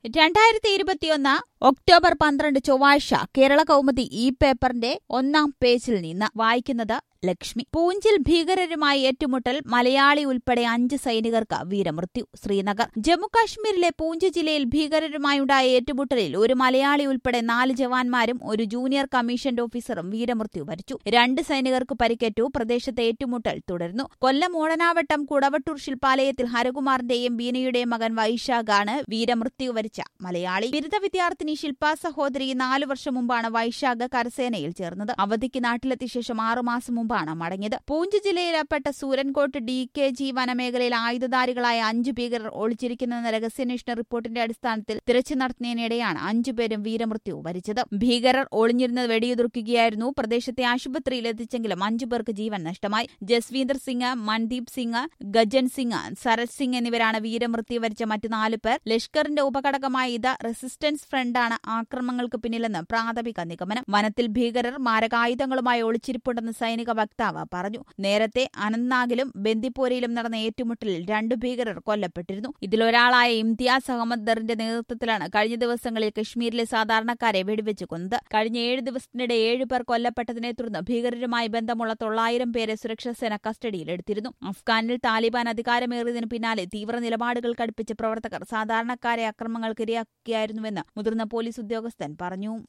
രണ്ടായിരത്തി ഇരുപത്തിയൊന്ന് ഒക്ടോബർ പന്ത്രണ്ട് ചൊവ്വാഴ്ച കേരള കൗമുദി ഈ പേപ്പറിന്റെ ഒന്നാം പേജിൽ നിന്ന് വായിക്കുന്നത് ലക്ഷ്മി പൂഞ്ചിൽ ഭീകരരുമായി ഏറ്റുമുട്ടൽ മലയാളി ഉൾപ്പെടെ അഞ്ച് സൈനികർക്ക് വീരമൃത്യു ശ്രീനഗർ ജമ്മുകാശ്മീരിലെ പൂഞ്ച് ജില്ലയിൽ ഭീകരരുമായുണ്ടായ ഏറ്റുമുട്ടലിൽ ഒരു മലയാളി ഉൾപ്പെടെ നാല് ജവാന്മാരും ഒരു ജൂനിയർ കമ്മീഷൻഡ് ഓഫീസറും വീരമൃത്യു വരിച്ചു രണ്ട് സൈനികർക്ക് പരിക്കേറ്റു പ്രദേശത്തെ ഏറ്റുമുട്ടൽ തുടരുന്നു കൊല്ലം ഓടനാവട്ടം കുടവട്ടൂർ ശില്പാലയത്തിൽ ഹരകുമാറിന്റെയും ബീനയുടെയും മകൻ വൈശാഖാണ് വീരമൃത്യു വരിച്ച മലയാളി ബിരുദ വിദ്യാർത്ഥിനി ശില്പ സഹോദരി നാലു വർഷം മുമ്പാണ് വൈശാഖ് കരസേനയിൽ ചേർന്നത് അവധിക്ക് നാട്ടിലെത്തിയ ശേഷം ആറുമാസം മുമ്പാണ് മടങ്ങിയത് പൂഞ്ച് ജില്ലയിൽപ്പെട്ട സൂരൻകോട്ട് ഡി കെ ജി വനമേഖലയിൽ ആയുധധാരികളായ അഞ്ചു ഭീകരർ ഒളിച്ചിരിക്കുന്നെന്ന രഹസ്യാന്വേഷണ റിപ്പോർട്ടിന്റെ അടിസ്ഥാനത്തിൽ തിരച്ചിൽ നടത്തുന്നതിനിടെയാണ് അഞ്ചുപേരും വീരമൃത്യു വരിച്ചത് ഭീകരർ ഒളിഞ്ഞിരുന്ന് വെടിയുതിർക്കുകയായിരുന്നു പ്രദേശത്തെ ആശുപത്രിയിൽ എത്തിച്ചെങ്കിലും അഞ്ചു പേർക്ക് ജീവൻ നഷ്ടമായി ജസ്വീന്ദർ സിംഗ് മൻദീപ് സിംഗ് ഗജൻ സിംഗ് സരത് സിംഗ് എന്നിവരാണ് വീരമൃത്യു വരിച്ച മറ്റു നാല് പേർ ലഷ്കറിന്റെ ഉപഘടകമായ ഇത് റെസിസ്റ്റൻസ് ഫ്രണ്ടാണ് ആക്രമണങ്ങൾക്ക് പിന്നിലെന്ന് പ്രാഥമിക നിഗമനം വനത്തിൽ ഭീകരർ മാരകായുധങ്ങളുമായി ഒളിച്ചിരിപ്പുണ്ടെന്ന് സൈനിക വക്താവ് പറഞ്ഞു നേരത്തെ അനന്ത്നാഗിലും ബന്ദിപ്പോരയിലും നടന്ന ഏറ്റുമുട്ടലിൽ രണ്ടു ഭീകരർ കൊല്ലപ്പെട്ടിരുന്നു ഇതിലൊരാളായ ഇംതിയാസ് അഹമ്മദ് ദറിന്റെ നേതൃത്വത്തിലാണ് കഴിഞ്ഞ ദിവസങ്ങളിൽ കശ്മീരിലെ സാധാരണക്കാരെ വെടിവെച്ച് കൊന്നത് കഴിഞ്ഞ ഏഴ് ദിവസത്തിനിടെ ഏഴ് പേർ കൊല്ലപ്പെട്ടതിനെ തുടർന്ന് ഭീകരരുമായി ബന്ധമുള്ള തൊള്ളായിരം പേരെ സുരക്ഷാസേന കസ്റ്റഡിയിലെടുത്തിരുന്നു അഫ്ഗാനിൽ താലിബാൻ അധികാരമേറിയതിനു പിന്നാലെ തീവ്ര നിലപാടുകൾ കടുപ്പിച്ച പ്രവർത്തകർ സാധാരണക്കാരെ അക്രമങ്ങൾക്ക് ഇരയാക്കുകയായിരുന്നുവെന്ന് മുതിർന്ന പോലീസ് ഉദ്യോഗസ്ഥൻ പറഞ്ഞു